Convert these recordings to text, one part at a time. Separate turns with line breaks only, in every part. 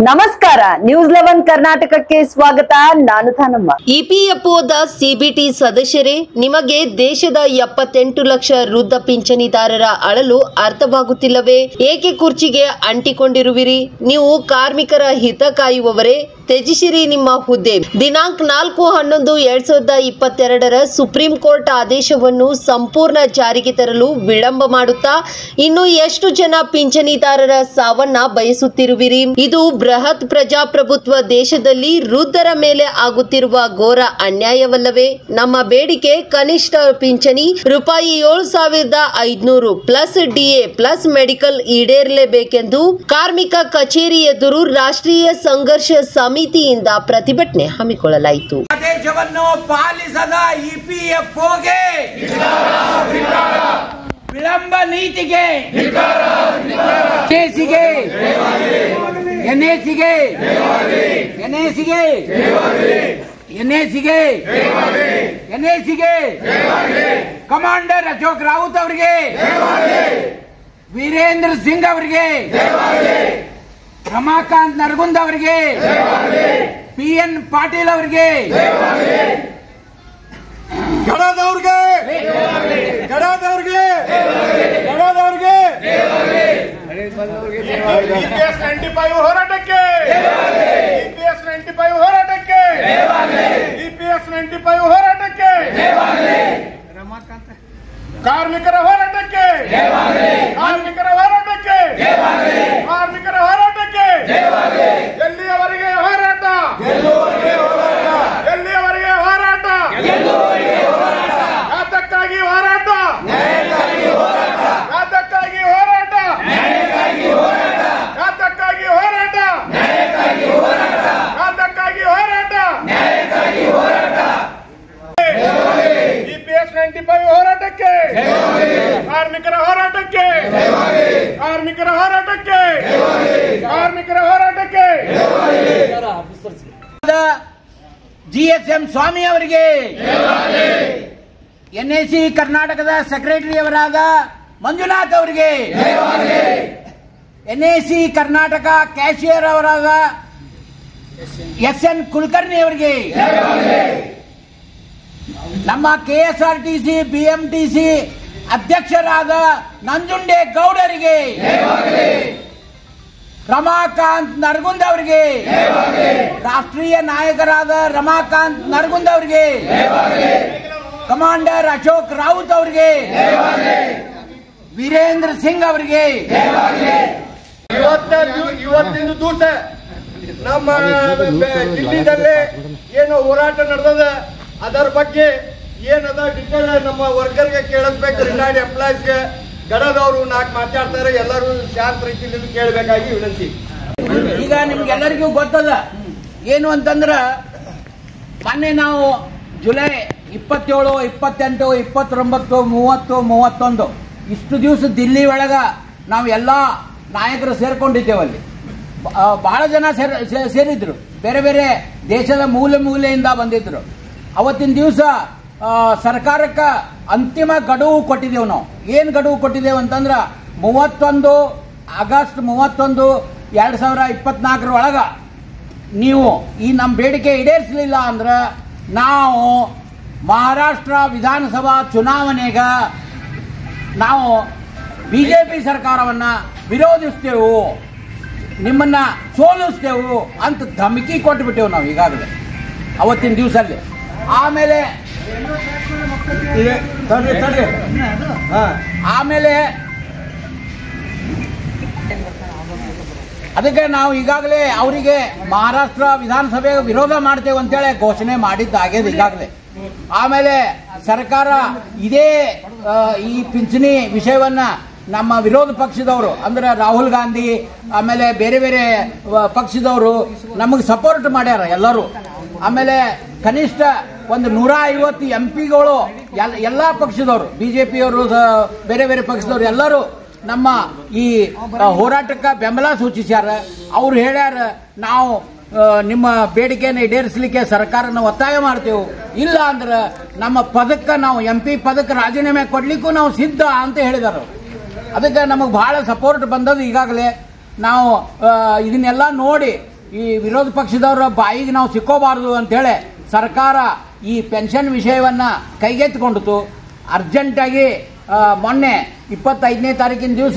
ನಮಸ್ಕಾರ news eleven ಕರ್ನಾಟಕಕ್ಕೆ ಸ್ವಾಗತ ನಾನು ಥಾನಮ್ಮ
ಇಪಿಎಫ್ಒದ ಸಿಬಿಟಿ ಸದಸ್ಯರೇ ನಿಮಗೆ ದೇಶದ ಎಪ್ಪತ್ತೆಂಟು ಲಕ್ಷ ವೃದ್ಧ ಪಿಂಚಣಿದಾರರ ಅಳಲು ಅರ್ಥವಾಗುತ್ತಿಲ್ಲವೇ ಏಕೆ ಕುರ್ಚಿಗೆ ಅಂಟಿಕೊಂಡಿರುವಿರಿ ನೀವು ಕಾರ್ಮಿಕರ ಹಿತ ಕಾಯುವವರೇ ತ್ಯಜಿಸಿರಿ ನಿಮ್ಮ ಹುದ್ದೆ ದಿನಾಂಕ ನಾಲ್ಕು ಹನ್ನೊಂದು ಎರಡ್ ಸಾವಿರದ ಇಪ್ಪತ್ತೆರಡರ ಸುಪ್ರೀಂ ಕೋರ್ಟ್ ಆದೇಶವನ್ನು ಸಂಪೂರ್ಣ ಜಾರಿಗೆ ತರಲು ವಿಳಂಬ ಮಾಡುತ್ತಾ ಇನ್ನು ಎಷ್ಟು ಜನ ಪಿಂಚಣಿದಾರರ ಸಾವನ್ನ ಬಯಸುತ್ತಿರುವಿರಿ ಇದು ಬೃಹತ್ ಪ್ರಜಾಪ್ರಭುತ್ವ ದೇಶದಲ್ಲಿ ವೃದ್ಧರ ಮೇಲೆ ಆಗುತ್ತಿರುವ ಘೋರ ಅನ್ಯಾಯವಲ್ಲವೇ ನಮ್ಮ ಬೇಡಿಕೆ ಕನಿಷ್ಠ ಪಿಂಚಣಿ ರೂಪಾಯಿ ಏಳು ಸಾವಿರದ ಐದುನೂರು ಪ್ಲಸ್ ಡಿಎ ಪ್ಲಸ್ ಮೆಡಿಕಲ್ ಈಡೇರಲೇಬೇಕೆಂದು ಕಾರ್ಮಿಕ ಕಚೇರಿ ಎದುರು ರಾಷ್ಟ್ರೀಯ ಸಂಘರ್ಷ ಸಮಿತಿಯಿಂದ ಪ್ರತಿಭಟನೆ ಹಮ್ಮಿಕೊಳ್ಳಲಾಯಿತು
ಆದೇಶವನ್ನು ಪಾಲಿಸದ ಇಪಿಎಫ್ಒಗೆ ವಿಳಂಬ ನೀತಿಗೆ ಕೇಸಿಗೆ ಎನ್ಎಸಿಗೆ ಎನ್ಎಸಿಗೆ ಎನ್ಎಸಿಗೆ ಎನ್ಎಸಿಗೆ ಕಮಾಂಡರ್ ಅಶೋಕ್ ರಾವುತ್ ಅವರಿಗೆ ವೀರೇಂದ್ರ ಸಿಂಗ್ ಅವರಿಗೆ ರಮಾಕಾಂತ್ ನರಗುಂದ್ ಅವರಿಗೆ ಪಿ ಎನ್ ಪಾಟೀಲ್ ಅವರಿಗೆ
ಗಡದವ್ರಿಗೆ ಗಡದವ್ರಿಗೆ ಗಡದವ್ರಿಗೆ ಇಪಿಎಸ್ ನೈಂಟಿ ಫೈವ್ ಹೋರಾಟಕ್ಕೆ ಇಪಿಎಸ್ ನೈಂಟಿ ಫೈವ್ ಹೋರಾಟಕ್ಕೆ ಇಪಿಎಸ್ ನೈಂಟಿ ಫೈವ್ ಹೋರಾಟಕ್ಕೆ ಕಾರ್ಮಿಕರ ಹೋರಾಟಕ್ಕೆ ಕಾರ್ಮಿಕರ ಹೋರಾಟಕ್ಕೆ ಕಾರ್ಮಿಕರ ಹೋರಾಟಕ್ಕೆ ಎಲ್ಲಿಯವರೆಗೆ ಹೋರಾಟ ಎಲ್ಲಿಯವರೆಗೆ ಹೋರಾಟ ಯಾತಕ್ಕಾಗಿ ಹೋರಾಟ ಯಾತಕ್ಕಾಗಿ ಹೋರಾಟ ಯಾತಕ್ಕಾಗಿ ಹೋರಾಟ ಯಾತಕ್ಕಾಗಿ ಹೋರಾಟ ಇಪಿಎಸ್ ನೈಂಟಿ ಫೈವ್ ಹೋರಾಟಕ್ಕೆ ಕಾರ್ಮಿಕರ ಹೋರಾಟಕ್ಕೆ ಕಾರ್ಮಿಕರ ಹೋರಾಟಕ್ಕೆ ಕಾರ್ಮಿಕರ ಹೋರಾಟಕ್ಕೆ
ಜಿ ಎಸ್ ಎಂ ಸ್ವಾಮಿ ಅವರಿಗೆ ಎನ್ ಎ ಸಿ ಕರ್ನಾಟಕದ ಸೆಕ್ರೆಟರಿ ಅವರಾದ ಮಂಜುನಾಥ್ ಅವರಿಗೆ N A C Karnataka cashier ಅವರಾದ ಎಸ್ ಎನ್ ಕುಲಕರ್ಣಿ ಅವರಿಗೆ ನಮ್ಮ K S R T C B M T C ಅಧ್ಯಕ್ಷರಾದ ನಂಜುಂಡೆ ಗೌಡರಿಗೆ ರಮಾಕಾಂತ್ ನರಗುಂದ್ ಅವರಿಗೆ ರಾಷ್ಟ್ರೀಯ ನಾಯಕರಾದ ರಮಾಕಾಂತ್ ನರಗುಂದ್ ಅವರಿಗೆ ಕಮಾಂಡರ್ ಅಶೋಕ್ ರಾವುತ್ ಅವರಿಗೆ ವೀರೇಂದ್ರ ಸಿಂಗ್ ಅವರಿಗೆ
ಇವತ್ತ ಇವತ್ತಿನ ದಿವಸ ನಮ್ಮ ದಿಲ್ಲಿದಲ್ಲಿ ಏನು ಹೋರಾಟ ನಡೆದದ ಅದರ ಬಗ್ಗೆ ಏನದ ಡಿಟೇಲ್ ನಮ್ಮ ವರ್ಕರ್ಗೆ ಕೇಳಿಸ್ಬೇಕು ರಿಟೈರ್ಡ್ ಎಂಪ್ಲಾಯ್ಸ್ಗೆ ಗಡದವರು ನಾಲ್ಕು ಮಾತಾಡ್ತಾರೆ ಎಲ್ಲರೂ ಶಾಂತ ರೀತಿಯಲ್ಲಿ ಕೇಳಬೇಕಾಗಿ ವಿನಂತಿ
ಈಗ ನಿಮ್ಗೆಲ್ಲರಿಗೂ ಗೊತ್ತದ ಏನು ಅಂತಂದ್ರ ಮೊನ್ನೆ ನಾವು ಜುಲೈ ಇಪ್ಪತ್ತೇಳು ಇಪ್ಪತ್ತೆಂಟು ಇಪ್ಪತ್ತೊಂಬತ್ತು ಮೂವತ್ತು ಮೂವತ್ತೊಂದು ಇಷ್ಟು ದಿವಸ ದಿಲ್ಲಿ ಒಳಗ ನಾವು ಎಲ್ಲ ನಾಯಕರು ಸೇರ್ಕೊಂಡಿದ್ದೇವೆ ಅಲ್ಲಿ ಬ- ಆ, ಬಹಳ ಜನ ಸೇರ್ ಸೇ- ಸೇರಿದ್ರು ಬೇರೆ ಬೇರೆ ದೇಶದ ಮೂಲೆ ಮೂಲೆಯಿಂದ ಬಂದಿದ್ರು ಅವತ್ತಿನ ದಿವಸ ಸರ್ಕಾರಕ್ಕೆ ಅಂತಿಮ ಗಡುವು ಕೊಟ್ಟಿದ್ದೇವೆ ನಾವು ಏನು ಗಡುವು ಕೊಟ್ಟಿದ್ದೇವೆ ಅಂತಂದ್ರೆ ಮೂವತ್ತೊಂದು ಆಗಸ್ಟ್ ಮೂವತ್ತೊಂದು ಎರಡು ಸಾವಿರ ಇಪ್ಪತ್ನಾಲ್ಕರ ಒಳಗ ನೀವು ಈ ನಮ್ಮ ಬೇಡಿಕೆ ಈಡೇರಿಸಲಿಲ್ಲ ಅಂದ್ರೆ ನಾವು ಮಹಾರಾಷ್ಟ್ರ ವಿಧಾನಸಭಾ ಚುನಾವಣೆಗೆ ನಾವು ಬಿ ಜೆ ಪಿ ಸರ್ಕಾರವನ್ನು ವಿರೋಧಿಸ್ತೇವು ನಿಮ್ಮನ್ನ ಸೋಲಿಸ್ತೇವು ಅಂತ ಧಮಕಿ ಕೊಟ್ಟುಬಿಟ್ಟೆವು ನಾವು ಈಗಾಗಲೇ ಅವತ್ತಿನ ದಿವಸಲ್ಲಿ ಆಮೇಲೆ
ತಡ್ರಿ ತಡ್ರಿ ಹಾ
ಆಮೇಲೆ ಅದಕ್ಕೆ ನಾವು ಈಗಾಗಲೇ ಅವರಿಗೆ ಮಹಾರಾಷ್ಟ್ರ ವಿಧಾನಸಭೆ ವಿರೋಧ ಮಾಡ್ತೇವೆ ಅಂತೇಳಿ ಘೋಷಣೆ ಮಾಡಿದ್ದಾಗ್ಯದ ಈಗಾಗಲೇ ಆಮೇಲೆ ಸರ್ಕಾರ ಇದೇ ಆ, ಈ ಪಿಂಚಣಿ ವಿಷಯವನ್ನ ನಮ್ಮ ವಿರೋಧ ಪಕ್ಷದವರು ಅಂದ್ರೆ ರಾಹುಲ್ ಗಾಂಧಿ ಆಮೇಲೆ ಬೇರೆ ಬೇರೆ ಆ, ಪಕ್ಷದವರು ನಮಗೆ ಸಪೋರ್ಟ್ ಮಾಡ್ಯಾರ ಎಲ್ಲರೂ ಆಮೇಲೆ ಕನಿಷ್ಠ ಒಂದು ನೂರ ಐವತ್ತು ಎಂ ಪಿಗಳು ಎಲ್ಲ ಪಕ್ಷದವರು ಬಿಜೆಪಿಯವರು ಬೇರೆ ಬೇರೆ ಪಕ್ಷದವರು ಎಲ್ಲರೂ ನಮ್ಮ ಈ ಆ, ಹೋರಾಟಕ್ಕೆ ಬೆಂಬಲ ಸೂಚಿಸ್ಯಾರ ಅವ್ರು ಹೇಳ್ಯಾರ ನಾವು ಆ, ನಿಮ್ಮ ಬೇಡಿಕೆಯನ್ನು ಈಡೇರಿಸಲಿಕ್ಕೆ ಸರ್ಕಾರನ ಒತ್ತಾಯ ಮಾಡ್ತೇವೆ ಇಲ್ಲ ಅಂದ್ರೆ ನಮ್ಮ ಪದಕ್ಕೆ ನಾವು ಎಂ ಪಿ ಪದಕ್ಕೆ ರಾಜೀನಾಮೆ ಕೊಡ್ಲಿಕ್ಕೂ ನಾವು ಸಿದ್ಧ ಅಂತ ಹೇಳಿದಾರ ಅವ್ರು. ಅದಕ್ಕೆ ನಮಗೆ ಬಹಳ ಸಪೋರ್ಟ್ ಬಂದದ್ದು ಈಗಾಗಲೇ ನಾವು ಆ, ಇದನ್ನೆಲ್ಲ ನೋಡಿ ಈ ವಿರೋಧ ಪಕ್ಷದವರ ಬಾಯಿಗೆ ನಾವು ಸಿಕ್ಕೋಬಾರದು ಅಂತೇಳಿ ಸರ್ಕಾರ ಈ ಪೆನ್ಷನ್ ವಿಷಯವನ್ನ ಕೈಗೆತ್ತಿಕೊಂಡಿತು ಅರ್ಜೆಂಟಾಗಿ ಆ, ಮೊನ್ನೆ ಇಪ್ಪತ್ತೈದನೇ ತಾರೀಕಿನ ದಿವಸ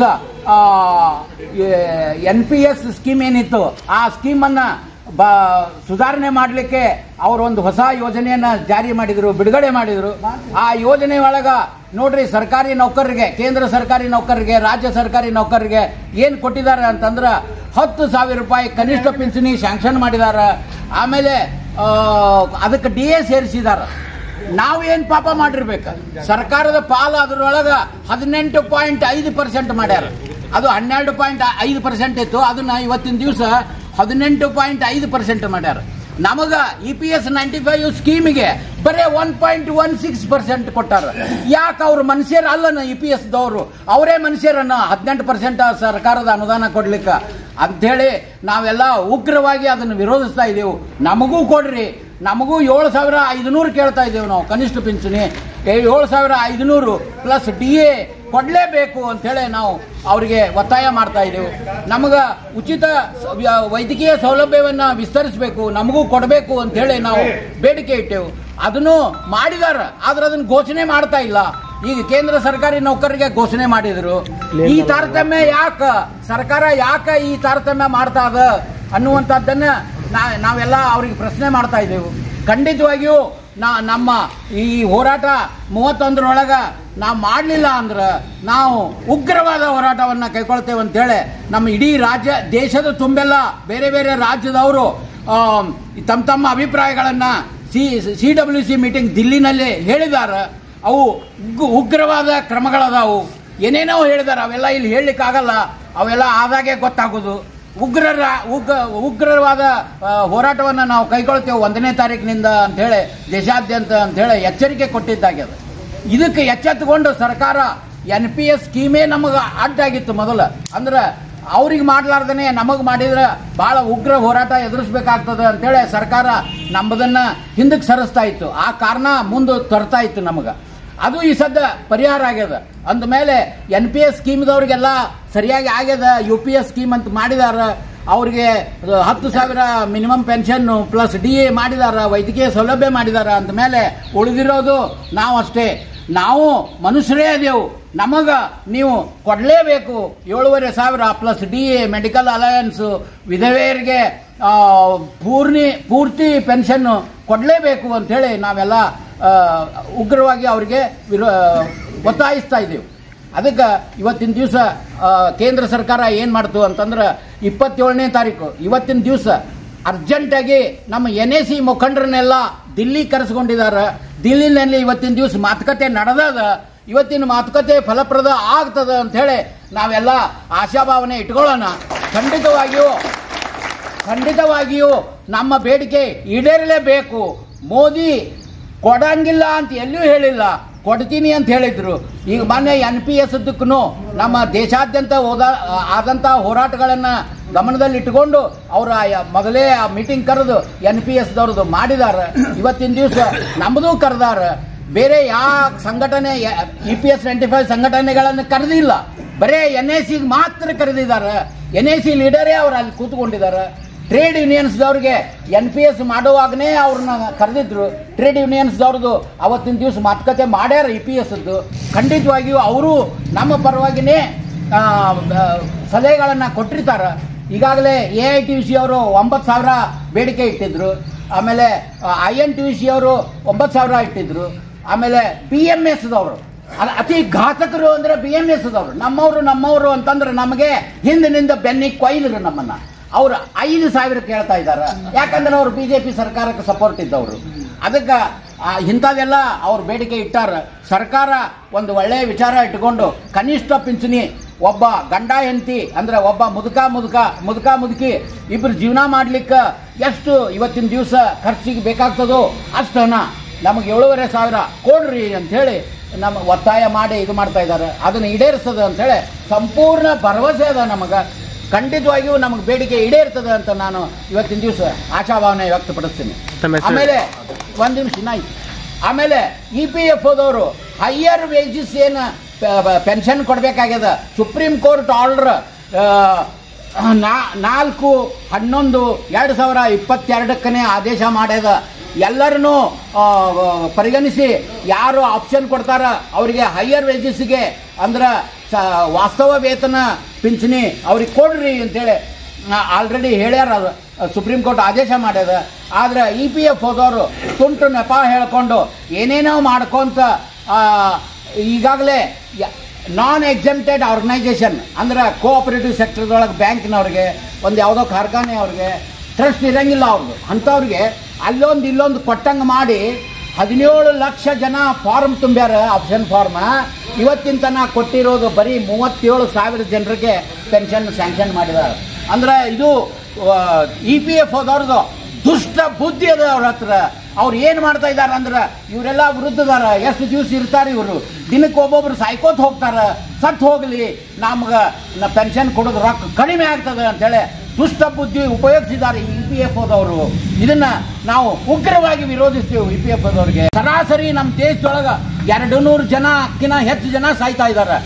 ಎನ್ ಪಿ ಎಸ್ ಸ್ಕೀಮ್ ಏನಿತ್ತು ಆ ಸ್ಕೀಮನ್ನು ಬ ಸುಧಾರಣೆ ಮಾಡಲಿಕ್ಕೆ ಅವರು ಒಂದು ಹೊಸ ಯೋಜನೆಯನ್ನ ಜಾರಿ ಮಾಡಿದ್ರು ಬಿಡುಗಡೆ ಮಾಡಿದ್ರು ಆ ಯೋಜನೆ ಒಳಗ ನೋಡ್ರಿ ಸರ್ಕಾರಿ ನೌಕರರಿಗೆ ಕೇಂದ್ರ ಸರ್ಕಾರಿ ನೌಕರರಿಗೆ ರಾಜ್ಯ ಸರ್ಕಾರಿ ನೌಕರರಿಗೆ ಏನು ಕೊಟ್ಟಿದ್ದಾರೆ ಅಂತಂದ್ರೆ ಹತ್ತು ಸಾವಿರ ರೂಪಾಯಿ ಕನಿಷ್ಠ ಪಿಂಚಣಿ ಶಾಂಕ್ಷನ್ ಮಾಡಿದ್ದಾರೆ ಆಮೇಲೆ ಆ, ಅದಕ್ಕೆ ಡಿ ಎ ಸೇರಿಸಿದ್ದಾರೆ ನಾವೇನು ಪಾಪ ಮಾಡಿರ್ಬೇಕು ಸರ್ಕಾರದ ಪಾಲು ಅದರೊಳಗ ಹದಿನೆಂಟು ಪಾಯಿಂಟ್ ಐದು ಪರ್ಸೆಂಟ್ ಮಾಡ್ಯಾರ ಅದು ಹನ್ನೆರಡು ಪಾಯಿಂಟ್ ಐದು ಪರ್ಸೆಂಟ್ ಇತ್ತು ಅದನ್ನ ಇವತ್ತಿನ ದಿವಸ ಹದಿನೆಂಟು ಪಾಯಿಂಟ್ ಐದು ಪರ್ಸೆಂಟ್ ಮಾಡ್ಯಾರ ನಮಗ E P S ninety five ಸ್ಕೀಮಿಗೆ ಬರೀ one point one six percent ಕೊಟ್ಟಾರ ಯಾಕೆ ಅವ್ರು ಮನುಷ್ಯರ ಅಲ್ಲನ ಇ ಪಿ ಎಸ್ ದವರು ಅವರೇ ಮನುಷ್ಯರನ್ನ ಹದಿನೆಂಟು ಪರ್ಸೆಂಟ್ ಸರ್ಕಾರದ ಅನುದಾನ ಕೊಡ್ಲಿಕ್ಕೆ ಅಂಥೇಳಿ ನಾವೆಲ್ಲ ಉಗ್ರವಾಗಿ ಅದನ್ನು ವಿರೋಧಿಸ್ತಾ ಇದ್ದೇವೆ ನಮಗೂ ಕೊಡ್ರಿ ನಮಗೂ ಏಳು ಸಾವಿರ ಐದುನೂರು ಕೇಳ್ತಾ ಇದ್ದೇವೆ ನಾವು ಕನಿಷ್ಠ ಪಿಂಚಣಿ ಏಳು ಸಾವಿರ ಐದುನೂರು ಪ್ಲಸ್ ಡಿ ಎ ಕೊಡಲೇಬೇಕು ಅಂಥೇಳಿ ನಾವು ಅವರಿಗೆ ಒತ್ತಾಯ ಮಾಡ್ತಾ ಇದ್ದೇವೆ ನಮಗೆ ಉಚಿತ ಸ- ವ್ಯ- ವೈದ್ಯಕೀಯ ಸೌಲಭ್ಯವನ್ನು ವಿಸ್ತರಿಸಬೇಕು ನಮಗೂ ಕೊಡಬೇಕು ಅಂಥೇಳಿ ನಾವು ಬೇಡಿಕೆ ಇಟ್ಟೆವು ಅದನ್ನು ಮಾಡಿದಾರ ಆದ್ರೆ ಅದನ್ನು ಘೋಷಣೆ ಮಾಡ್ತಾ ಇಲ್ಲ ಈಗ ಕೇಂದ್ರ ಸರ್ಕಾರಿ ನೌಕರರಿಗೆ ಘೋಷಣೆ ಮಾಡಿದ್ರು ಈ ತಾರತಮ್ಯ ಯಾಕ ಸರ್ಕಾರ ಯಾಕ ಈ ತಾರತಮ್ಯ ಮಾಡ್ತಾ ಅದ ಅನ್ನುವಂಥದ್ದನ್ನ ನಾ- ನಾವೆಲ್ಲ ಅವ್ರಿಗೆ ಪ್ರಶ್ನೆ ಮಾಡ್ತಾ ಇದ್ದೇವೆ ಖಂಡಿತವಾಗಿಯೂ ನಾ ನಮ್ಮ ಈ ಹೋರಾಟ ಮೂವತ್ತೊಂದರೊಳಗ ನಾವು ಮಾಡಲಿಲ್ಲ ಅಂದ್ರೆ ನಾವು ಉಗ್ರವಾದ ಹೋರಾಟವನ್ನು ಕೈಗೊಳ್ತೇವೆ ಅಂತೇಳಿ ನಮ್ಮ ಇಡೀ ರಾಜ್ಯ ದೇಶದ ತುಂಬೆಲ್ಲ ಬೇರೆ ಬೇರೆ ರಾಜ್ಯದವರು ಆಮ್, ತಮ್ಮ ತಮ್ಮ ಅಭಿಪ್ರಾಯಗಳನ್ನು C C W C meeting ದಿಲ್ಲಿನಲ್ಲಿ ಹೇಳಿದ್ದಾರೆ ಅವು ಉಗ್- ಉಗ್ರವಾದ ಕ್ರಮಗಳದಾವು ಏನೇನೋ ಹೇಳಿದಾರೆ ಅವೆಲ್ಲ ಇಲ್ಲಿ ಹೇಳಲಿಕ್ಕಾಗಲ್ಲ ಅವೆಲ್ಲ ಆದಾಗೆ ಗೊತ್ತಾಗೋದು ಉಗ್ರರ ಉಗ್ರ ಉಗ್ರವಾದ ಹೋರಾಟವನ್ನು ನಾವು ಕೈಗೊಳ್ತೇವೆ ಒಂದನೇ ತಾರೀಕಿನಿಂದ ಅಂಥೇಳಿ ದೇಶಾದ್ಯಂತ ಅಂಥೇಳಿ ಎಚ್ಚರಿಕೆ ಕೊಟ್ಟಿದ್ದಾಗ್ಯದ ಇದಕ್ಕೆ ಎಚ್ಚೆತ್ತುಕೊಂಡು ಸರ್ಕಾರ ಎನ್ ಪಿ ಎಸ್ ಸ್ಕೀಮೇ ನಮಗೆ ಅಡ್ಡಾಗಿತ್ತು ಮೊದಲ ಅಂದ್ರೆ ಅವ್ರಿಗೆ ಮಾಡ್ಲಾರ್ದನೆ ನಮಗೆ ಮಾಡಿದ್ರೆ ಭಾಳ ಉಗ್ರ ಹೋರಾಟ ಎದುರಿಸ್ಬೇಕಾಗ್ತದೆ ಅಂತೇಳಿ ಸರ್ಕಾರ ನಮ್ಮದನ್ನ ಹಿಂದಕ್ಕೆ ಸರಿಸ್ತಾ ಇತ್ತು ಆ ಕಾರಣ ಮುಂದೆ ತರ್ತಾ ಇತ್ತು ನಮಗೆ ಅದು ಈ ಸದ್ದ ಪರಿಹಾರ ಆಗ್ಯದ ಅಂದಮೇಲೆ ಎನ್ ಪಿ ಎಸ್ ಸ್ಕೀಮ್ದವ್ರಿಗೆಲ್ಲ ಸರಿಯಾಗಿ ಆಗ್ಯದ ಯು ಪಿ ಎಸ್ ಸ್ಕೀಮ್ ಅಂತ ಮಾಡಿದಾರ ಅವ್ರಿಗೆ ಅದು ಹತ್ತು ಸಾವಿರ minimum pension plus D A ಮಾಡಿದಾರ ವೈದ್ಯಕೀಯ ಸೌಲಭ್ಯ ಮಾಡಿದಾರ ಅಂದಮೇಲೆ ಉಳಿದಿರೋದು ನಾವು ಅಷ್ಟೇ ನಾವು ಮನುಷ್ಯರೇ ಅದೇವು ನಮಗ ನೀವು ಕೊಡಲೇಬೇಕು ಏಳುವರೆ ಸಾವಿರ plus D A medical allowance ವಿಧವೆಯರಿಗೆ ಆ, ಪೂರ್ಣಿ ಪೂರ್ತಿ ಪೆನ್ಷನ್ ಕೊಡಲೇಬೇಕು ಅಂಥೇಳಿ ನಾವೆಲ್ಲ ಆ, ಉಗ್ರವಾಗಿ ಅವರಿಗೆ ವಿರೋ ಒತ್ತಾಯಿಸ್ತಾ ಇದ್ದೀವಿ ಅದಕ್ಕೆ ಇವತ್ತಿನ ದಿವಸ ಕೇಂದ್ರ ಸರ್ಕಾರ ಏನು ಮಾಡ್ತು ಅಂತಂದ್ರೆ ಇಪ್ಪತ್ತೇಳನೇ ತಾರೀಕು ಇವತ್ತಿನ ದಿವಸ ಅರ್ಜೆಂಟಾಗಿ ನಮ್ಮ ಎನ್ ಎ ಸಿ ಮುಖಂಡರನ್ನೆಲ್ಲ ದಿಲ್ಲಿ ಕರೆಸ್ಕೊಂಡಿದ್ದಾರೆ ದಿಲ್ಲಿನಲ್ಲಿ ಇವತ್ತಿನ ದಿವಸ ಮಾತುಕತೆ ನಡೆದದ ಇವತ್ತಿನ ಮಾತುಕತೆ ಫಲಪ್ರದ ಆಗ್ತದ ಅಂಥೇಳಿ ನಾವೆಲ್ಲ ಆಶಾಭಾವನೆ ಇಟ್ಕೊಳ್ಳೋಣ ಖಂಡಿತವಾಗಿಯೂ ಖಂಡಿತವಾಗಿಯೂ ನಮ್ಮ ಬೇಡಿಕೆ ಈಡೇರಲೇಬೇಕು ಮೋದಿ ಕೊಡಂಗಿಲ್ಲ ಅಂತ ಎಲ್ಲೂ ಹೇಳಿಲ್ಲ ಕೊಡ್ತೀನಿ ಅಂತ ಹೇಳಿದ್ರು ಈಗ ಮೊನ್ನೆ ಎನ್ ಪಿ ಎಸ್ ನಮ್ಮ ದೇಶಾದ್ಯಂತ ಹೋದ ಆದಂಥ ಹೋರಾಟಗಳನ್ನು ಗಮನದಲ್ಲಿಟ್ಟುಕೊಂಡು ಅವರ ಮೊದಲೇ ಆ ಮೀಟಿಂಗ್ ಕರೆದು ಎನ್ ಪಿ ಎಸ್ ದವ್ರದ್ದು ಮಾಡಿದ್ದಾರೆ ಇವತ್ತಿನ ದಿವಸ ನಮ್ಮದು ಕರೆದಾರ ಬೇರೆ ಯಾವ ಸಂಘಟನೆ E P S ninety five ಸಂಘಟನೆಗಳನ್ನು ಕರೆದಿಲ್ಲ ಬರೇ ಎನ್ ಎ ಸಿಗೆ ಮಾತ್ರ ಕರೆದಿದ್ದಾರೆ ಎನ್ ಎ ಸಿ ಲೀಡರೇ ಅವ್ರು ಅಲ್ಲಿ ಕೂತ್ಕೊಂಡಿದ್ದಾರೆ ಟ್ರೇಡ್ ಯೂನಿಯನ್ಸ್ದವ್ರಿಗೆ ಎನ್ ಪಿ ಎಸ್ ಮಾಡುವಾಗನೇ ಅವ್ರನ್ನ ಕರೆದಿದ್ರು ಟ್ರೇಡ್ ಯೂನಿಯನ್ಸ್ದವ್ರದ್ದು ಅವತ್ತಿನ ದಿವಸ ಮಾತುಕತೆ ಮಾಡ್ಯಾರ ಇ ಪಿ ಎಸ್ದು ಖಂಡಿತವಾಗಿಯೂ ಅವರು ನಮ್ಮ ಪರವಾಗಿನೇ ಆ, ಆ, ಸಲಹೆಗಳನ್ನು ಕೊಟ್ಟಿರ್ತಾರೆ ಈಗಾಗಲೇ ಎ ಐ ಟಿ ಸಿ ಅವರು ಒಂಬತ್ತು ಸಾವಿರ ಬೇಡಿಕೆ ಇಟ್ಟಿದ್ರು ಆಮೇಲೆ ಐ ಎನ್ ಟಿ ಸಿ ಅವರು ಒಂಬತ್ತು ಸಾವಿರ ಇಟ್ಟಿದ್ರು ಆಮೇಲೆ ಪಿ ಎಮ್ ಎಸ್ದವರು ಅಲ್ಲ ಅತಿ ಘಾತಕರು ಅಂದ್ರೆ ಬಿ ಎಂ ಎಸ್ ದವರು ನಮ್ಮವರು ನಮ್ಮವರು ಅಂತಂದ್ರೆ ನಮಗೆ ಹಿಂದಿನಿಂದ ಬೆನ್ನಿಗೆ ಕೊಯ್ದರು ನಮ್ಮನ್ನ ಅವ್ರು ಐದು ಸಾವಿರ ಕೇಳ್ತಾ ಇದ್ದಾರೆ ಯಾಕಂದ್ರೆ ಅವ್ರು ಬಿಜೆಪಿ ಸರ್ಕಾರಕ್ಕೆ ಸಪೋರ್ಟ್ ಇದ್ದವರು ಅದಕ್ಕೆ ಆ, ಇಂಥದೆಲ್ಲ ಅವ್ರು ಬೇಡಿಕೆ ಇಟ್ಟಾರ ಸರ್ಕಾರ ಒಂದು ಒಳ್ಳೆಯ ವಿಚಾರ ಇಟ್ಕೊಂಡು ಕನಿಷ್ಠ ಪಿಂಚಣಿ ಒಬ್ಬ ಗಂಡ ಹೆಂಡತಿ ಅಂದ್ರೆ ಒಬ್ಬ ಮುದುಕ ಮುದುಕ ಮುದುಕ ಮುದುಕಿ ಇಬ್ರು ಜೀವನ ಮಾಡ್ಲಿಕ್ಕೆ ಎಷ್ಟು ಇವತ್ತಿನ ದಿವಸ ಖರ್ಚಿಗೆ ಬೇಕಾಗ್ತದೋ ಅಷ್ಟು ಹಣ ನಮಗೆ ಏಳುವರೆ ಸಾವಿರ ಕೊಡ್ರಿ ಅಂಥೇಳಿ ನಮ್ಮ ಒತ್ತಾಯ ಮಾಡಿ ಇದು ಮಾಡ್ತಾ ಇದ್ದಾರೆ ಅದನ್ನು ಈಡೇರಿಸ್ತದೆ ಅಂಥೇಳಿ ಸಂಪೂರ್ಣ ಭರವಸೆ ಅದ ನಮಗೆ ಖಂಡಿತವಾಗಿಯೂ ನಮಗೆ ಬೇಡಿಕೆ ಈಡೇರ್ತದೆ ಅಂತ ನಾನು ಇವತ್ತಿನ ದಿವಸ ಆಶಾಭಾವನೆ ವ್ಯಕ್ತಪಡಿಸ್ತೀನಿ
ತಮ್ಮ ಹೆಸರು?
ಆಮೇಲೆ ಒಂದು ನಿಮಿಷ ನಾಯ್ತು ಆಮೇಲೆ ಇ ಪಿ ಎಫ್ ಓದವರು ಹೈಯರ್ ವೇಜಸ್ ಏನು ಪೆನ್ಷನ್ ಕೊಡಬೇಕಾಗ್ಯದ ಸುಪ್ರೀಂ ಕೋರ್ಟ್ ಆರ್ಡರ್ ನಾ- ನಾಲ್ಕು ಹನ್ನೊಂದು ಎರಡು ಸಾವಿರ ಇಪ್ಪತ್ತೆರಡಕ್ಕನೇ ಆದೇಶ ಮಾಡ್ಯದ ಎಲ್ಲರನ್ನೂ ಪರಿಗಣಿಸಿ ಯಾರು ಆಪ್ಷನ್ ಕೊಡ್ತಾರ ಅವರಿಗೆ ಹೈಯರ್ ವೇಜಸ್ಗೆ ಅಂದ್ರೆ ಸ- ವಾಸ್ತವ ವೇತನ ಪಿಂಚಣಿ ಅವ್ರಿಗೆ ಕೊಡ್ರಿ ಅಂತೇಳಿ ಆಲ್ರೆಡಿ ಹೇಳ್ಯಾರ ಅದು ಸುಪ್ರೀಂ ಕೋರ್ಟ್ ಆದೇಶ ಮಾಡ್ಯದ ಆದ್ರೆ ಇ ಪಿ ಎಫ್ ಹೋದವರು ತುಂಟು ನೆಪ ಹೇಳ್ಕೊಂಡು ಏನೇನೋ ಮಾಡ್ಕೊಂತ ಆ, ಈಗಾಗಲೇ ನಾನ್ ಎಕ್ಸೆಂಪ್ಟೆಡ್ ಆರ್ಗನೈಸೇಷನ್ ಅಂದ್ರೆ ಕೋಆಪರೇಟಿವ್ ಸೆಕ್ಟರ್ದೊಳಗೆ ಬ್ಯಾಂಕ್ನವ್ರಿಗೆ ಒಂದು ಯಾವುದೋ ಕಾರ್ಖಾನೆ ಅವ್ರಿಗೆ ಟ್ರಸ್ಟ್ ಇರಂಗಿಲ್ಲ ಅವ್ರದ್ದು ಅಂಥವ್ರಿಗೆ ಅಲ್ಲೊಂದು ಇಲ್ಲೊಂದು ಕೊಟ್ಟಂಗೆ ಮಾಡಿ ಹದಿನೇಳು ಲಕ್ಷ ಜನ ಫಾರ್ಮ್ ತುಂಬ್ಯಾರ ಆಪ್ಷನ್ ಫಾರ್ಮ್ ಇವತ್ತಿನ ತನಕ ಕೊಟ್ಟಿರೋದು ಬರೀ ಮೂವತ್ತೇಳು ಸಾವಿರ ಜನರಿಗೆ ಪೆನ್ಷನ್ ಸ್ಯಾಂಕ್ಷನ್ ಮಾಡಿದ್ದಾರೆ ಅಂದ್ರೆ ಇದು ಇ ಪಿ ಎಫ್ ಹೋದವ್ರದ್ದು ದುಷ್ಟ ಬುದ್ಧಿ ಅದ ಅವ್ರ ಹತ್ರ ಅವ್ರು ಏನು ಮಾಡ್ತಾ ಇದ್ದಾರೆ ಅಂದ್ರೆ ಇವರೆಲ್ಲ ವೃದ್ಧದಾರ ಎಷ್ಟು ದಿವಸ ಇರ್ತಾರೆ ಇವರು ದಿನಕ್ಕೆ ಒಬ್ಬೊಬ್ರು ಸಾಯ್ಕೋತ ಹೋಗ್ತಾರ ಸತ್ ಹೋಗ್ಲಿ ನಮ್ಗೆ ಪೆನ್ಷನ್ ಕೊಡೋದು ರೊಕ್ಕ ಕಡಿಮೆ ಆಗ್ತದೆ ಅಂತೇಳಿ ದುಷ್ಟ ಬುದ್ಧಿ ಉಪಯೋಗಿಸಿದ್ದಾರೆ ಇ ಪಿ ಎಫ್ ಓದವರು ಇದನ್ನ ನಾವು ಉಗ್ರವಾಗಿ ವಿರೋಧಿಸ್ತೀವಿ ಇ ಪಿ ಎಫ್ ಓದವ್ರಿಗೆ ಸರಾಸರಿ ನಮ್ಮ ದೇಶದೊಳಗ ಎರಡು ನೂರು ಜನಕ್ಕಿಂತ ಹೆಚ್ಚು ಜನ ಸಾಯ್ತಾ ಇದ್ದಾರೆ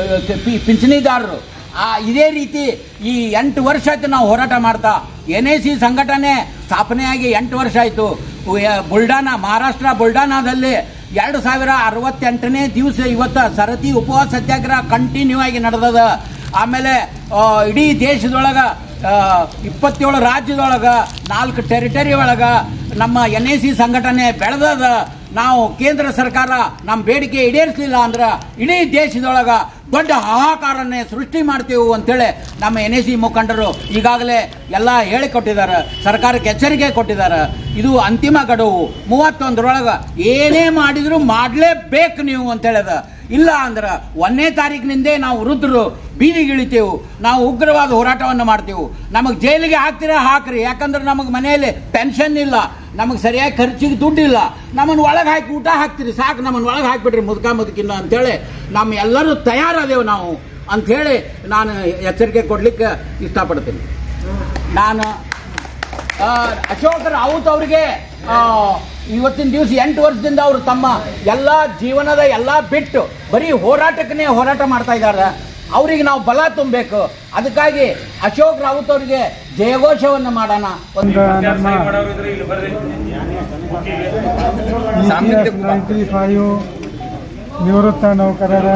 ಪಿಂಚಣಿದಾರರು ಆ ಇದೇ ರೀತಿ ಈ ಎಂಟು ವರ್ಷ ಆಯ್ತು ನಾವು ಹೋರಾಟ ಮಾಡ್ತಾ ಎನ್ ಎ ಸಿ ಸಂಘಟನೆ ಸ್ಥಾಪನೆಯಾಗಿ ಎಂಟು ವರ್ಷ ಆಯಿತು ಬುಲ್ಡಾನಾ ಮಹಾರಾಷ್ಟ್ರ ಬುಲ್ಡಾನಾದಲ್ಲಿ ಎರಡು ಸಾವಿರ ಅರವತ್ತೆಂಟನೇ ದಿವಸ ಇವತ್ತು ಸರತಿ ಉಪವಾಸ ಸತ್ಯಾಗ್ರಹ ಕಂಟಿನ್ಯೂ ಆಗಿ ನಡೆದದ ಆಮೇಲೆ ಆ, ಇಡೀ ದೇಶದೊಳಗ ಆ, ಇಪ್ಪತ್ತೇಳು ರಾಜ್ಯದೊಳಗ ನಾಲ್ಕು ಟೆರಿಟರಿ ಒಳಗ ನಮ್ಮ ಎನ್ ಎ ಸಿ ಸಂಘಟನೆ ಬೆಳೆದದ ನಾವು ಕೇಂದ್ರ ಸರ್ಕಾರ ನಮ್ಮ ಬೇಡಿಕೆ ಈಡೇರಿಸಲಿಲ್ಲ ಅಂದ್ರೆ ಇಡೀ ದೇಶದೊಳಗ ದೊಡ್ಡ ಹಾಹಾಕಾರನ್ನೇ ಸೃಷ್ಟಿ ಮಾಡ್ತೀವಿ ಅಂತೇಳಿ ನಮ್ಮ ಎನ್ ಎ ಸಿ ಮುಖಂಡರು ಈಗಾಗಲೇ ಎಲ್ಲ ಹೇಳಿಕೊಟ್ಟಿದ್ದಾರೆ ಸರ್ಕಾರಕ್ಕೆ ಎಚ್ಚರಿಕೆ ಕೊಟ್ಟಿದ್ದಾರೆ ಇದು ಅಂತಿಮ ಗಡುವು ಮೂವತ್ತೊಂದರೊಳಗೆ ಏನೇ ಮಾಡಿದ್ರು ಮಾಡಲೇಬೇಕು ನೀವು ಅಂತ ಹೇಳ್ಯದ ಇಲ್ಲ ಅಂದ್ರೆ ಒಂದನೇ ತಾರೀಕಿನಿಂದೇ ನಾವು ವೃದ್ಧರು ಬೀದಿಗಿಳಿತೇವು ನಾವು ಉಗ್ರವಾದ ಹೋರಾಟವನ್ನು ಮಾಡ್ತೇವೆ ನಮಗೆ ಜೈಲಿಗೆ ಹಾಕ್ತೀರಾ ಹಾಕ್ರಿ ಯಾಕಂದ್ರೆ ನಮಗೆ ಮನೆಯಲ್ಲಿ ಪೆನ್ಷನ್ ಇಲ್ಲ ನಮಗೆ ಸರಿಯಾಗಿ ಖರ್ಚಿಗೆ ದುಡ್ಡಿಲ್ಲ ನಮ್ಮನ್ನು ಒಳಗೆ ಹಾಕಿ ಊಟ ಹಾಕ್ತೀರಿ ಸಾಕು ನಮ್ಮನ್ನು ಒಳಗೆ ಹಾಕಿಬಿಡ್ರಿ ಮುದುಕ ಮುದುಕಿನ ಅಂತೇಳಿ ನಮ್ಮ ಎಲ್ಲರೂ ತಯಾರಾದೇವು ನಾವು ಅಂಥೇಳಿ ನಾನು ಎಚ್ಚರಿಕೆ ಕೊಡ್ಲಿಕ್ಕೆ ಇಷ್ಟಪಡ್ತೀನಿ ನಾನು ಆ, ಅಶೋಕ್ ರಾವುತ್ ಅವರಿಗೆ ಆ, ಇವತ್ತಿನ ದಿವಸ ಎಂಟು ವರ್ಷದಿಂದ ಅವರು ತಮ್ಮ ಎಲ್ಲ ಜೀವನದ ಎಲ್ಲ ಬಿಟ್ಟು ಬರೀ ಹೋರಾಟಕ್ಕನೇ ಹೋರಾಟ ಮಾಡ್ತಾ ಇದ್ದಾರೆ ಅವರಿಗೆ ನಾವು ಬಲ ತುಂಬಬೇಕು ಅದಕ್ಕಾಗಿ ಅಶೋಕ್ ರಾವುತ್ ಅವರಿಗೆ ಜಯಘೋಷವನ್ನು ಮಾಡೋಣ ಒಂದು
ಒಂದು ನಮ್ಮ ನೈಂಟಿ ಫೈವ್ ನಿವೃತ್ತ ನೌಕರರ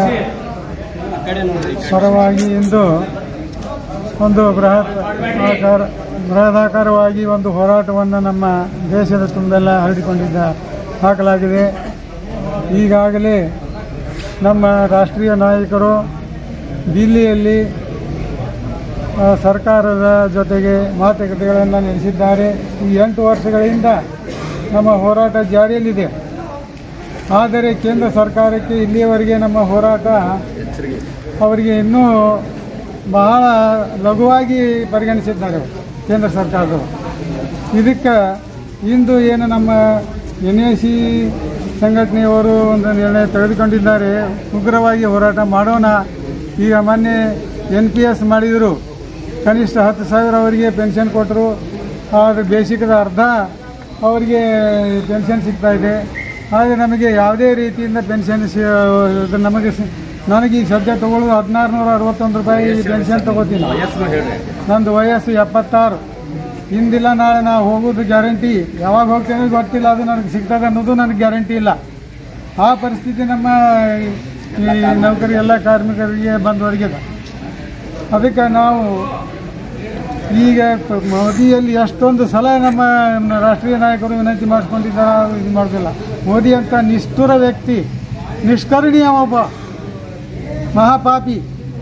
ಪರವಾಗಿ ಇಂದು ಒಂದು ಬೃಹತ್ ಆಕಾರ ಬೃಹದಾಕಾರವಾಗಿ ಒಂದು ಹೋರಾಟವನ್ನು ನಮ್ಮ ದೇಶದ ತುಂಬೆಲ್ಲ ಹರಡಿಕೊಂಡಿದ್ದ ಹಾಕಲಾಗಿದೆ ಈಗಾಗಲೇ ನಮ್ಮ ರಾಷ್ಟ್ರೀಯ ನಾಯಕರು ದಿಲ್ಲಿಯಲ್ಲಿ ಆ, ಸರ್ಕಾರದ ಜೊತೆಗೆ ಮಾತುಕತೆಗಳನ್ನು ನಡೆಸಿದ್ದಾರೆ ಈ ಎಂಟು ವರ್ಷಗಳಿಂದ ನಮ್ಮ ಹೋರಾಟ ಜಾರಿಯಲ್ಲಿದೆ ಆದರೆ ಕೇಂದ್ರ ಸರ್ಕಾರಕ್ಕೆ ಇಲ್ಲಿಯವರೆಗೆ ನಮ್ಮ ಹೋರಾಟ ಅವರಿಗೆ ಇನ್ನೂ ಬಹಳ ಲಘುವಾಗಿ ಪರಿಗಣಿಸಿದ್ದಾರೆ ಕೇಂದ್ರ ಸರ್ಕಾರದವರು ಇದಕ್ಕೆ ಇಂದು ಏನು ನಮ್ಮ ಎನ್ ಎ ಸಿ ಸಂಘಟನೆಯವರು ಒಂದು ನಿರ್ಣಯ ತೆಗೆದುಕೊಂಡಿದ್ದಾರೆ ಉಗ್ರವಾಗಿ ಹೋರಾಟ ಮಾಡೋಣ ಈಗ ಮೊನ್ನೆ ಎನ್ ಪಿ ಎಸ್ ಮಾಡಿದರು ಕನಿಷ್ಠ ಹತ್ತು ಸಾವಿರ ಅವರಿಗೆ ಪೆನ್ಷನ್ ಕೊಟ್ಟರು ಆದರೆ ಬೇಸಿಕದ ಅರ್ಧ ಅವರಿಗೆ ಪೆನ್ಷನ್ ಸಿಗ್ತಾ ಇದೆ ಆದರೆ ನಮಗೆ ಯಾವುದೇ ರೀತಿಯಿಂದ ಪೆನ್ಷನ್ ಸಿ ಇದು ನಮಗೆ ಸಿ- ನನಗೆ ಈಗ ಸದ್ಯ ತಗೊಳ್ಳೋದು ಹದಿನಾರು ನೂರ ಅರವತ್ತೊಂದು ರೂಪಾಯಿ ಪೆನ್ಷನ್ ತಗೋತೀನಿ ನಂದು ವಯಸ್ಸು ಎಪ್ಪತ್ತಾರು ಇಂದಿಲ್ಲ ನಾಳೆ ನಾವು ಹೋಗೋದು ಗ್ಯಾರಂಟಿ ಯಾವಾಗ ಹೋಗ್ತೇನೆ ಗೊತ್ತಿಲ್ಲ ಅದು ನನಗೆ ಸಿಗ್ತದೆ ಅನ್ನೋದು ನನಗೆ ಗ್ಯಾರಂಟಿ ಇಲ್ಲ ಆ ಪರಿಸ್ಥಿತಿ ನಮ್ಮ ಈ ನೌಕರಿ ಎಲ್ಲ ಕಾರ್ಮಿಕರಿಗೆ ಬಂದವರಿಗಿದೆ ಅದಕ್ಕೆ ನಾವು ಈಗ ಪ- ಮೋದಿಯಲ್ಲಿ ಎಷ್ಟೊಂದು ಸಲ ನಮ್ಮ ನಮ್ಮ ರಾಷ್ಟ್ರೀಯ ನಾಯಕರು ವಿನಂತಿ ಮಾಡಿಸ್ಕೊಂಡಿದ್ದಾರೆ ಇದು ಮಾಡೋದಿಲ್ಲ ಮೋದಿ ಅಂತ ನಿಷ್ಠುರ ವ್ಯಕ್ತಿ ನಿಷ್ಕರಣೀಯ ಒಬ್ಬ ಮಹಾಪಾಪಿ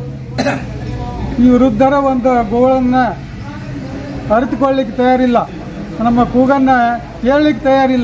ಈ ವೃದ್ಧರ ಒಂದು ಗೋಳನ್ನು ಅರಿತುಕೊಳ್ಳಿಕ್ಕೆ ತಯಾರಿಲ್ಲ ನಮ್ಮ ಕೂಗನ್ನು ಕೇಳಲಿಕ್ಕೆ ತಯಾರಿಲ್ಲ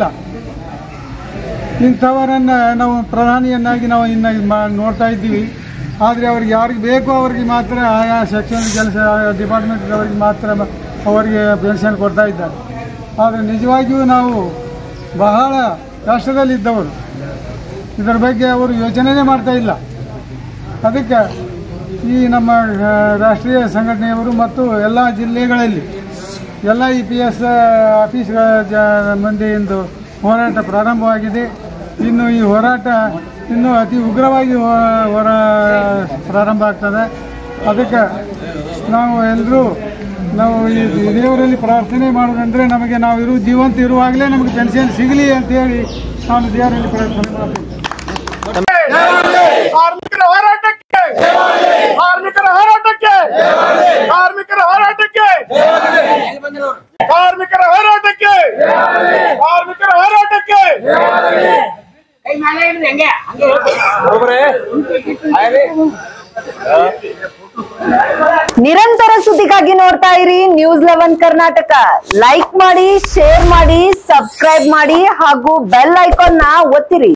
ಇಂಥವರನ್ನು ನಾವು ಪ್ರಧಾನಿಯನ್ನಾಗಿ ನಾವು ಇನ್ನು ಇದ್ ಮಾ ನೋಡ್ತಾ ಇದ್ದೀವಿ ಆದರೆ ಅವ್ರಿಗೆ ಯಾರಿಗೆ ಬೇಕೋ ಅವ್ರಿಗೆ ಮಾತ್ರ ಆಯಾ ಸೆಕ್ಷನ್ ಕೆಲಸ ಆಯಾ ಡಿಪಾರ್ಟ್ಮೆಂಟ್ ಅವರಿಗೆ ಮಾತ್ರ ಮ- ಅವರಿಗೆ ಪೆನ್ಷನ್ ಕೊಡ್ತಾ ಇದ್ದಾರೆ ಆದರೆ ನಿಜವಾಗಿಯೂ ನಾವು ಬಹಳ ಕಷ್ಟದಲ್ಲಿದ್ದವರು ಇದರ ಬಗ್ಗೆ ಅವರು ಯೋಚನೆನೇ ಮಾಡ್ತಾ ಇಲ್ಲ ಅದಕ್ಕೆ ಈ ನಮ್ಮ ಆ, ರಾಷ್ಟ್ರೀಯ ಸಂಘಟನೆಯವರು ಮತ್ತು ಎಲ್ಲ ಜಿಲ್ಲೆಗಳಲ್ಲಿ ಎಲ್ಲ ಇ ಪಿ ಎಸ್ ಆಫೀಸ್ಗಳ ಜ ಮಂದಿಯಿಂದ ಹೋರಾಟ ಪ್ರಾರಂಭವಾಗಿದೆ ಇನ್ನು ಈ ಹೋರಾಟ ಇನ್ನೂ ಅತಿ ಉಗ್ರವಾಗಿ ಹೋ- ಹೊರ ಪ್ರಾರಂಭ ಆಗ್ತದೆ ಅದಕ್ಕೆ ನಾವು ಎಲ್ಲರೂ ನಾವು ಈ ದೇವರಲ್ಲಿ ಪ್ರಾರ್ಥನೆ ಮಾಡೋದಂದ್ರೆ ನಮಗೆ ನಾವು ಇರು ಜೀವಂತ ಇರುವಾಗಲೇ ನಮಗೆ ಪೆನ್ಷನ್ ಸಿಗಲಿ ಅಂತೇಳಿ ನಾನು ದೇವರಲ್ಲಿ ಪ್ರಾರ್ಥನೆ ಮಾಡ್ತೀನಿ
ಕಾರ್ಮಿಕರ ಹೋರಾಟಕ್ಕೆ ಕಾರ್ಮಿಕರ ಹೋರಾಟಕ್ಕೆ ಕಾರ್ಮಿಕರ ಹೋರಾಟಕ್ಕೆ ಕಾರ್ಮಿಕರ ಹೋರಾಟಕ್ಕೆ ಕಾರ್ಮಿಕರ ಹೋರಾಟಕ್ಕೆ
ನಿರಂತರ ಸುದ್ದಿಗಾಗಿ ನೋಡ್ತಾ ಇರಿ ನ್ಯೂಸ್ ಲೆವೆನ್ ಕರ್ನಾಟಕ ಲೈಕ್ ಮಾಡಿ ಶೇರ್ ಮಾಡಿ ಸಬ್ಸ್ಕ್ರೈಬ್ ಮಾಡಿ ಹಾಗೂ ಬೆಲ್ ಐಕಾನ್ ನ ಒತ್ತಿರಿ